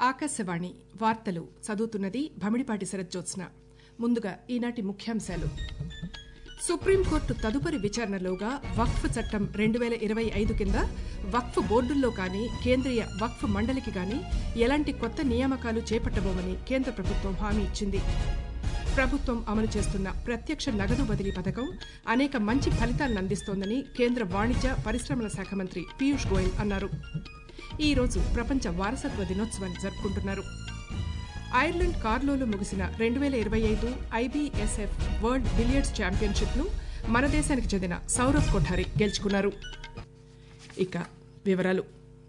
ఆకాశవాణి వార్తలు చదువుతున్నది భమిడిపాటి శరజ్జోత్స్న ముందుగా ఈనాటి ముఖ్యాంశాలు సుప్రీంకోర్టు తదుపరి విచారణలోగా వక్ఫ్ చట్టం రెండు వేల ఇరవై ఐదు కింద వక్ఫ్ బోర్డుల్లో కానీ కేంద్రీయ వక్ఫ్ మండలికి గాని ఎలాంటి కొత్త నియామకాలు చేపట్టబోమని కేంద్ర ప్రభుత్వం హామీ ఇచ్చింది ప్రభుత్వం అమలు చేస్తున్న ప్రత్యక్ష నగదు బదిలీ పథకం అనేక మంచి ఫలితాలను అందిస్తోందని కేంద్ర వాణిజ్య పరిశ్రమల శాఖ మంత్రి పీయూష్ గోయల్ అన్నారు ఈ రోజు ప్రపంచ వారసత్వ దినోత్సవాన్ని జరుపుకుంటున్నారు ఐర్లాండ్ కార్లోలో ముగిసిన రెండు వేల ఇరవై ఐదు ఐబీఎస్ఎఫ్ వరల్డ్ బిలియర్డ్స్ ఛాంపియన్షిప్ ను మన దేశానికి చెందిన సౌరవ్ కొఠారి గెలుచుకున్నారు ఇక వివరాలు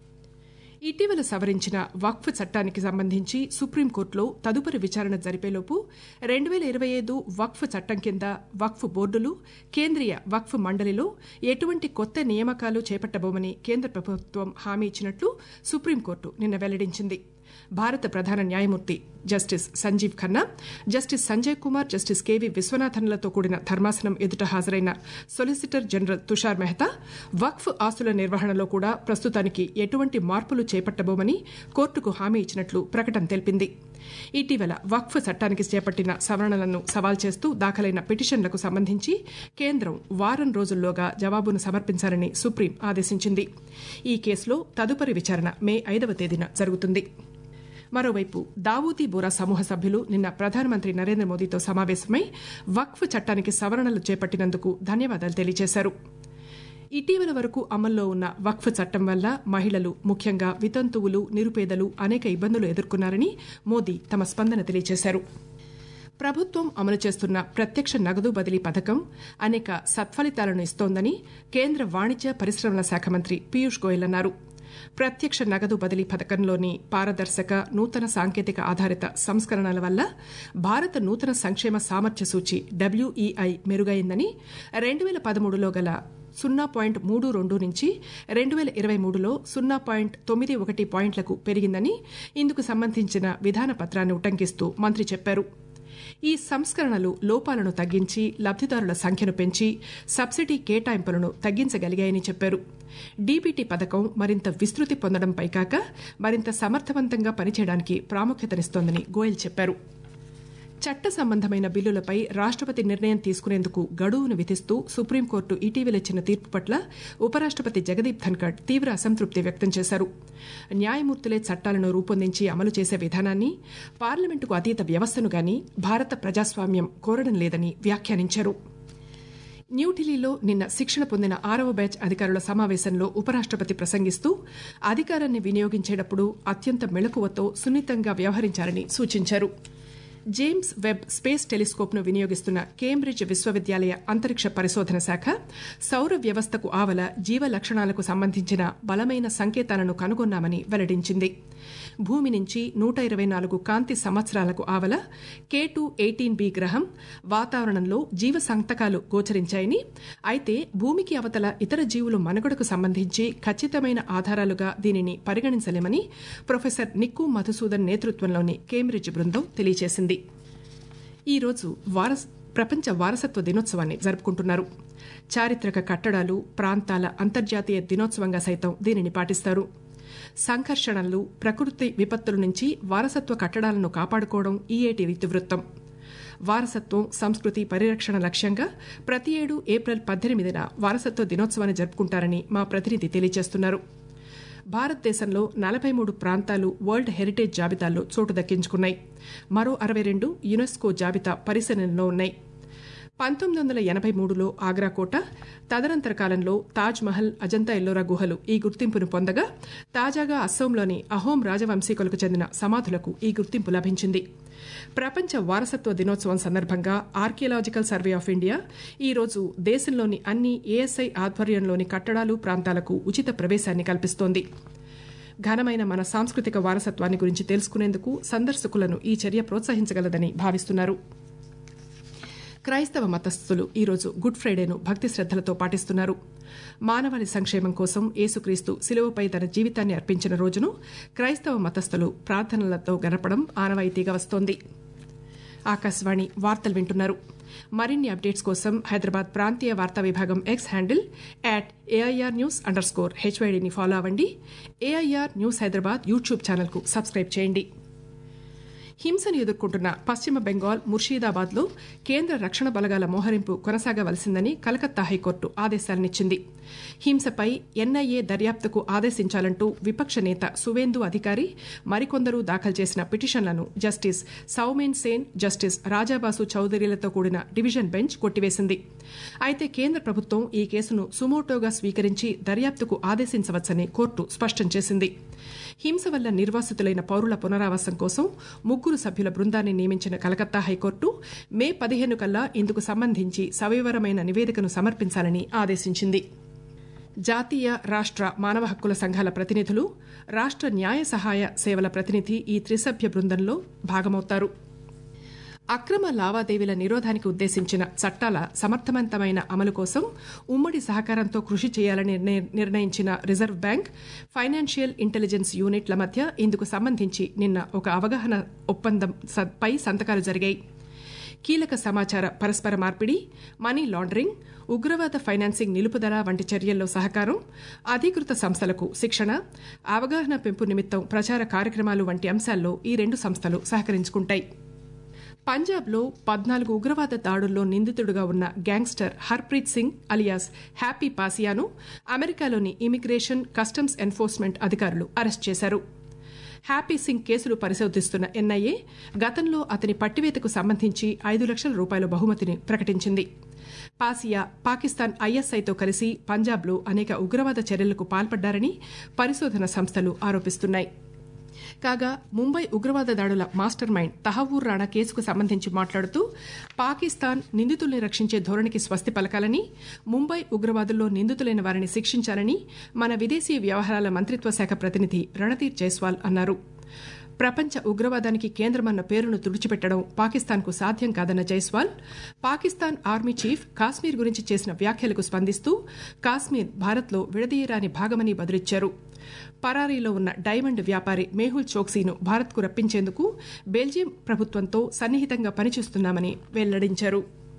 ఇటీవల సవరించిన వక్ఫ్ చట్టానికి సంబంధించి సుప్రీంకోర్టులో తదుపరి విచారణ జరిపేలోపు రెండు వేల ఇరవై ఐదు వక్ఫ్ చట్టం కింద వక్ఫ్ బోర్డులు కేంద్రీయ వక్ఫ్ మండలిలో ఎటువంటి కొత్త నియామకాలు చేపట్టబోమని కేంద్ర ప్రభుత్వం హామీ ఇచ్చినట్లు సుప్రీంకోర్టు నిన్న వెల్లడించింది భారత ప్రధాన న్యాయమూర్తి justice Sanjiv Khanna justice Sanjay Kumar justice K V విశ్వనాథన్లతో కూడిన ధర్మాసనం ఎదుట హాజరైన సొలిసిటర్ జనరల్ తుషార్ మెహతా వక్ఫ్ ఆస్తుల నిర్వహణలో కూడా ప్రస్తుతానికి ఎటువంటి మార్పులు చేపట్టబోమని కోర్టుకు హామీ ఇచ్చినట్లు ప్రకటన తెలిపింది ఇటీవల వక్ఫ్ చట్టానికి చేపట్టిన సవరణలను సవాల్ చేస్తూ దాఖలైన పిటిషన్లకు సంబంధించి కేంద్రం వారం రోజుల్లోగా జవాబును సమర్పించాలని సుప్రీం ఆదేశించింది ఈ కేసులో తదుపరి విచారణ మే ఐదవ తేదీన జరుగుతుంది మరోవైపు దావూదీ బోరా సమూహ సభ్యులు నిన్న ప్రధానమంత్రి నరేంద్ర మోదీతో సమావేశమై వక్ఫ్ చట్టానికి సవరణలు చేపట్టినందుకు ధన్యవాదాలు తెలియజేశారు ఇటీవల వరకు అమల్లో ఉన్న వక్ఫ్ చట్టం వల్ల మహిళలు ముఖ్యంగా వితంతువులు నిరుపేదలు అనేక ఇబ్బందులు ఎదుర్కొన్నారని మోదీ తమ స్పందన తెలియజేశారు ప్రభుత్వం అమలు చేస్తున్న ప్రత్యక్ష నగదు బదిలీ పథకం అనేక సత్ఫలితాలను ఇస్తోందని కేంద్ర వాణిజ్య పరిశ్రమల శాఖ మంత్రి పీయూష్ గోయల్ అన్నారు ప్రత్యక్ష నగదు బదిలీ పథకంలోని పారదర్శక నూతన సాంకేతిక ఆధారిత సంస్కరణల వల్ల భారత నూతన సంక్షేమ సామర్థ్య సూచి డబ్ల్యూఈఐ మెరుగైందని రెండు వేల పదమూడులో గల సున్నా పాయింట్ మూడు రెండు నుంచి రెండు వేల ఇరవై మూడులో సున్నా పాయింట్ తొమ్మిది ఒకటి పాయింట్లకు పెరిగిందని ఇందుకు సంబంధించిన విధాన పత్రాన్ని ఉటంకిస్తూ మంత్రి చెప్పారు ఈ సంస్కరణలు లోపాలను తగ్గించి లబ్దిదారుల సంఖ్యను పెంచి సబ్సిడీ కేటాయింపులను తగ్గించగలిగాయని చెప్పారు డీబీటీ పథకం మరింత విస్తృతి పొందడంపై కాక మరింత సమర్థవంతంగా పనిచేయడానికి ప్రాముఖ్యతనిస్తోందని గోయల్ చెప్పారు చట్ట సంబంధమైన బిల్లులపై రాష్టపతి నిర్ణయం తీసుకునేందుకు గడువును విధిస్తూ సుప్రీంకోర్టు ఇటీవల ఇచ్చిన తీర్పు పట్ల ఉపరాష్టపతి జగదీప్ ధన్కడ్ తీవ్ర అసంతృప్తి వ్యక్తం చేశారు న్యాయమూర్తులే చట్టాలను రూపొందించి అమలు చేసే విధానాన్ని పార్లమెంటుకు అతీత వ్యవస్థను గాని భారత ప్రజాస్వామ్యం కోరడం లేదని వ్యాఖ్యానించారు న్యూఢిల్లీలో నిన్న శిక్షణ పొందిన ఆరవ బ్యాచ్ అధికారుల సమావేశంలో ఉపరాష్టపతి ప్రసంగిస్తూ అధికారాన్ని వినియోగించేటప్పుడు అత్యంత మెళకువతో సున్నితంగా వ్యవహరించాలని సూచించారు జేమ్స్ వెబ్ స్పేస్ టెలిస్కోప్ ను వినియోగిస్తున్న కేంబ్రిడ్జ్ విశ్వవిద్యాలయ అంతరిక్ష పరిశోధన శాఖ సౌర వ్యవస్థకు ఆవల జీవ లక్షణాలకు సంబంధించిన బలమైన సంకేతాలను కనుగొన్నామని వెల్లడించింది భూమి నుంచి నూట ఇరవై నాలుగు కాంతి సంవత్సరాలకు ఆవల కే టూ ఎయిటీన్ బి గ్రహం వాతావరణంలో జీవ సంతకాలు గోచరించాయని అయితే భూమికి అవతల ఇతర జీవులు మనుగడకు సంబంధించి ఖచ్చితమైన ఆధారాలుగా దీనిని పరిగణించలేమని ప్రొఫెసర్ నిక్కు మధుసూదన్ నేతృత్వంలోని కేంబ్రిడ్జ్ బృందం తెలియజేసింది ఈ రోజు వారస్ ప్రపంచ వారసత్వ దినోత్సవాన్ని జరుపుకుంటున్నారు చారిత్రక కట్టడాలు ప్రాంతాల అంతర్జాతీయ దినోత్సవంగా సైతం దీనిని పాటిస్తారు సంఘర్షణలు ప్రకృతి విపత్తుల నుంచి వారసత్వ కట్టడాలను కాపాడుకోవడం ఈ ఏటి ఇతివృత్తం వారసత్వం సంస్కృతి పరిరక్షణ లక్ష్యంగా ప్రతి ఏడు ఏప్రిల్ పద్దెనిమిదిన వారసత్వ దినోత్సవాన్ని జరుపుకుంటారని మా ప్రతినిధి తెలియజేస్తున్నారు భారతదేశంలో నలభై మూడు ప్రాంతాలు వరల్డ్ హెరిటేజ్ జాబితాల్లో చోటు దక్కించుకున్నాయి మరో అరవై రెండు యునెస్కో జాబితా పరిశీలనలో ఉన్నాయి పంతొమ్మిది వందల ఎనభై మూడులో ఆగ్రా కోట తదనంతర కాలంలో తాజ్ మహల్ అజంతా ఎల్లోరా గుహలు ఈ గుర్తింపును పొందగా తాజాగా అస్సోంలోని అహోం రాజవంశీకులకు చెందిన సమాధులకు ఈ గుర్తింపు లభించింది ప్రపంచ వారసత్వ దినోత్సవం సందర్భంగా ఆర్కియలాజికల్ సర్వే ఆఫ్ ఇండియా ఈ రోజు దేశంలోని అన్ని ఏఎస్ఐ ఆధ్వర్యంలోని కట్టడాలు ప్రాంతాలకు ఉచిత ప్రవేశాన్ని కల్పిస్తోంది ఘనమైన మన సాంస్కృతిక వారసత్వాన్ని గురించి తెలుసుకునేందుకు సందర్శకులను ఈ చర్య ప్రోత్సహించగలదని భావిస్తున్నారు క్రైస్తవ మతస్థులు ఈరోజు గుడ్ ఫ్రైడేను భక్తి శ్రద్దలతో పాటిస్తున్నారు మానవాళి సంక్షేమం కోసం యేసుక్రీస్తు శిలువపై తన జీవితాన్ని అర్పించిన రోజును క్రైస్తవ మతస్థులు ప్రార్థనలతో గడపడం ఆనవాయితీగా వస్తోంది ఆకాశవాణి వార్తలు వింటున్నారు మరిన్ని అప్డేట్స్ కోసం హైదరాబాద్ ప్రాంతీయ వార్తా విభాగం X handle at AIR news underscore స్కోర్ హెచ్వైడీని ఫాలో అవ్వండి ఏఐఆర్ న్యూస్ హైదరాబాద్ యూట్యూబ్ ఛానల్కు సబ్స్క్రైబ్ చేయండి హింసను ఎదుర్కొంటున్న పశ్చిమ బెంగాల్ ముర్షీదాబాద్ లో కేంద్ర రక్షణ బలగాల మోహరింపు కొనసాగవలసిందని కలకత్తా హైకోర్టు ఆదేశాలనిచ్చింది హింసపై ఎన్ఐఏ దర్యాప్తుకు ఆదేశించాలంటూ విపక్ష నేత సువేందు అధికారి మరికొందరు దాఖలు చేసిన పిటిషన్లను జస్టిస్ సౌమేన్ సేన్ జస్టిస్ రాజాబాసు చౌదరిలతో కూడిన డివిజన్ బెంచ్ కొట్టివేసింది అయితే కేంద్ర ప్రభుత్వం ఈ కేసును సుమోటోగా స్వీకరించి దర్యాప్తుకు ఆదేశించవచ్చని కోర్టు స్పష్టం చేసింది హింస వల్ల నిర్వాసితులైన పౌరుల పునరావాసం కోసం ముగ్గురు సభ్యుల బృందాన్ని నియమించిన కలకత్తా హైకోర్టు మే పదిహేను కల్లా ఇందుకు సంబంధించి సవివరమైన నివేదికను సమర్పించాలని ఆదేశించింది జాతీయ రాష్ట మానవ హక్కుల సంఘాల ప్రతినిధులు రాష్ట న్యాయ సహాయ సేవల ప్రతినిధి ఈ త్రిసభ్య బృందంలో భాగమవుతారు అక్రమ లావాదేవీల నిరోధానికి ఉద్దేశించిన చట్టాల సమర్థవంతమైన అమలు కోసం ఉమ్మడి సహకారంతో కృషి చేయాలని నిర్ణయించిన రిజర్వ్ బ్యాంక్ ఫైనాన్షియల్ ఇంటెలిజెన్స్ యూనిట్ల మధ్య ఇందుకు సంబంధించి నిన్న ఒక అవగాహన ఒప్పందం పై సంతకాలు జరిగాయి కీలక సమాచార పరస్పర మార్పిడి మనీ లాండరింగ్ ఉగ్రవాద ఫైనాన్సింగ్ నిలుపుదల వంటి చర్యల్లో సహకారం అధీకృత సంస్థలకు శిక్షణ అవగాహన పెంపు నిమిత్తం ప్రచార కార్యక్రమాలు వంటి అంశాల్లో ఈ రెండు సంస్థలు సహకరించుకుంటాయి పంజాబ్లో పద్నాలుగు ఉగ్రవాద దాడుల్లో నిందితుడుగా ఉన్న gangster Harpreet Singh alias Happy పాసియాను అమెరికాలోని ఇమిగ్రేషన్ కస్టమ్స్ ఎన్ఫోర్స్మెంట్ అధికారులు అరెస్ట్ చేశారు హ్యాపీ సింగ్ కేసులు పరిశోధిస్తున్న ఎన్ఐఏ గతంలో అతని పట్టివేతకు సంబంధించి ఐదు లక్షల రూపాయల బహుమతిని ప్రకటించింది పాసియా పాకిస్తాన్ ఐఎస్ఐతో కలిసి పంజాబ్లో అనేక ఉగ్రవాద చర్యలకు పాల్పడ్డారని పరిశోధన సంస్థలు ఆరోపిస్తున్నాయి కాగా ముంబై ఉగ్రవాద దాడుల మాస్టర్ మైండ్ తహవూర్ రాణా కేసుకు సంబంధించి మాట్లాడుతూ పాకిస్తాన్ నిందితుల్ని రక్షించే ధోరణికి స్వస్తి పలకాలని ముంబై ఉగ్రవాదుల్లో నిందితులైన వారిని శిక్షించాలని మన విదేశీ వ్యవహారాల మంత్రిత్వ శాఖ ప్రతినిధి రణధీర్ జైస్వాల్ అన్నారు ప్రపంచ ఉగ్రవాదానికి కేంద్రమన్న పేరును తుడిచిపెట్టడం పాకిస్తాన్కు సాధ్యం కాదన్న జైస్వాల్ పాకిస్తాన్ ఆర్మీ చీఫ్ కాశ్మీర్ గురించి చేసిన వ్యాఖ్యలకు స్పందిస్తూ కాశ్మీర్ భారత్లో విడదీయరాని భాగమని బదులిచ్చారు పరారీలో ఉన్న డైమండ్ వ్యాపారి మేహుల్ చోక్సీను భారత్కు రప్పించేందుకు బెల్జియం ప్రభుత్వంతో సన్నిహితంగా పనిచేస్తున్నామని వెల్లడించారు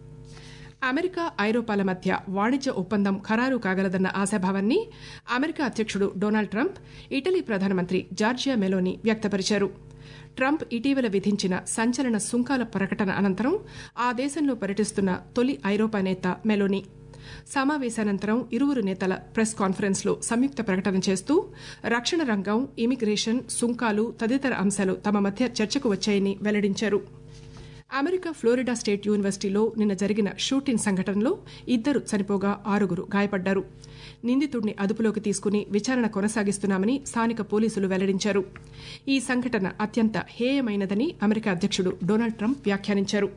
అమెరికా ఐరోపాల మధ్య వాణిజ్య ఒప్పందం ఖరారు కాగలదన్న ఆశాభావాన్ని అమెరికా అధ్యక్షుడు డొనాల్డ్ ట్రంప్ ఇటలీ ప్రధానమంత్రి జార్జియా మెలోని వ్యక్తపరిచారు ట్రంప్ ఇటీవల విధించిన సంచలన సుంకాల ప్రకటన అనంతరం ఆ దేశంలో పర్యటిస్తున్న తొలి ఐరోపా నేత మెలోని సమావేశానంతరం ఇరువురు నేతల ప్రెస్ కాన్ఫరెన్స్ లో సంయుక్త ప్రకటన చేస్తూ రక్షణ రంగం ఇమిగ్రేషన్ సుంకాలు తదితర అంశాలు తమ మధ్య చర్చకు వచ్చాయని వెల్లడించారు అమెరికా ఫ్లోరిడా స్టేట్ యూనివర్సిటీలో నిన్న జరిగిన షూటింగ్ సంఘటనలో ఇద్దరు చనిపోగా ఆరుగురు గాయపడ్డారు నిందితుడిని అదుపులోకి తీసుకుని విచారణ కొనసాగిస్తున్నామని స్థానిక పోలీసులు వెల్లడించారు ఈ సంఘటన అత్యంత హేయమైనదని అమెరికా అధ్యక్షుడు డొనాల్డ్ ట్రంప్ వ్యాఖ్యానించారు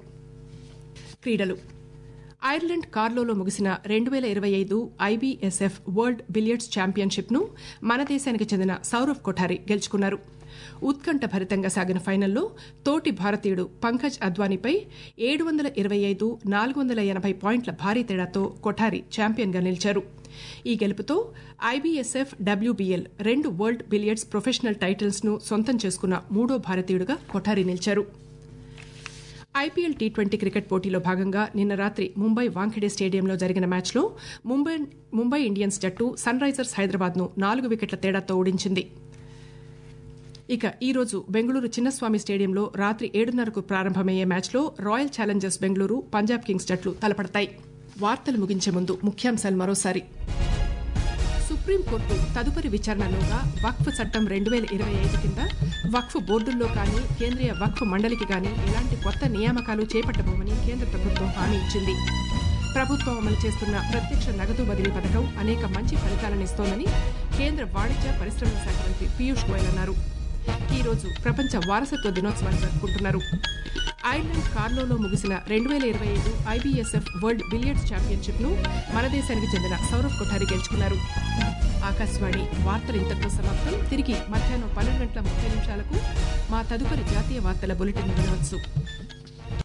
క్రీడలు ఐర్లాండ్ కార్లోలో ముగిసిన రెండు వేల ఇరవై ఐదు ఐబీఎస్ఎఫ్ వరల్డ్ బిలియర్డ్స్ ఛాంపియన్షిప్ ను మన దేశానికి చెందిన సౌరవ్ కొఠారి గెలుచుకున్నారు ఉత్కంఠ భరితంగా సాగిన ఫైనల్లో తోటి భారతీయుడు పంకజ్ అద్వానీపై ఏడు వందల ఇరవై ఐదు నాలుగు వందల ఎనభై పాయింట్ల భారీ తేడాతో కొఠారి ఛాంపియన్గా నిలిచారు ఈ గెలుపుతో ఐబీఎస్ఎఫ్ డబ్ల్యూబీఎల్ రెండు వరల్డ్ బిలియర్డ్స్ ప్రొఫెషనల్ టైటిల్స్ ను సొంతం చేసుకున్న మూడో భారతీయుడుగా కొఠారి నిలిచారు ఐపీఎల్ టీ ట్వంటీ క్రికెట్ పోటీలో భాగంగా నిన్న రాత్రి ముంబై వాంఖెడే స్టేడియంలో జరిగిన మ్యాచ్లో ముంబై ముంబై ఇండియన్స్ జట్టు సన్ రైజర్స్ హైదరాబాద్ ను నాలుగు వికెట్ల తేడాతో ఓడించింది ఇక ఈ రోజు బెంగళూరు చిన్నస్వామి స్టేడియంలో రాత్రి ఏడున్నరకు ప్రారంభమయ్యే మ్యాచ్లో Royal Challengers Bengaluru Punjab Kings జట్లు తలపడతాయి వార్తలు ముగించే ముందు ముఖ్యాంశాలు మరోసారి సుప్రీంకోర్టు తదుపరి విచారణలోగా వక్ఫ్ చట్టం రెండు వేల ఇరవై ఐదు కింద వక్ఫ్ బోర్డుల్లో కానీ కేంద్రీయ వక్ఫ్ మండలికి కానీ ఎలాంటి కొత్త నియామకాలు చేపట్టబోమని కేంద్ర ప్రభుత్వం హామీ ఇచ్చింది ప్రభుత్వం అమలు చేస్తున్న ప్రత్యక్ష నగదు బదిలీ పథకం అనేక మంచి ఫలితాలనిస్తోందని కేంద్ర వాణిజ్య పరిశ్రమల శాఖ మంత్రి పీయూష్ గోయల్ అన్నారు ఈ రోజు ప్రపంచ వారసత్వ దినోత్సవాన్ని జరుపుకుంటున్నారు ఐర్లాండ్ కార్లోలో ముగిసిన రెండు వేల ఇరవై ఐదు ఐబీఎస్ఎఫ్ వరల్డ్ బిలియర్డ్స్ ఛాంపియన్షిప్ ను మన దేశానికి చెందిన సౌరవ్ కొఠారి గెలుచుకున్నారు ఆకాశవాణి వార్తలు ఇంతటితో సమాప్తం తిరిగి మధ్యాహ్నం పన్నెండు గంటల ముప్పై నిమిషాలకు మా తదుపరి జాతీయ వార్తల బులెటిన్ వినవచ్చు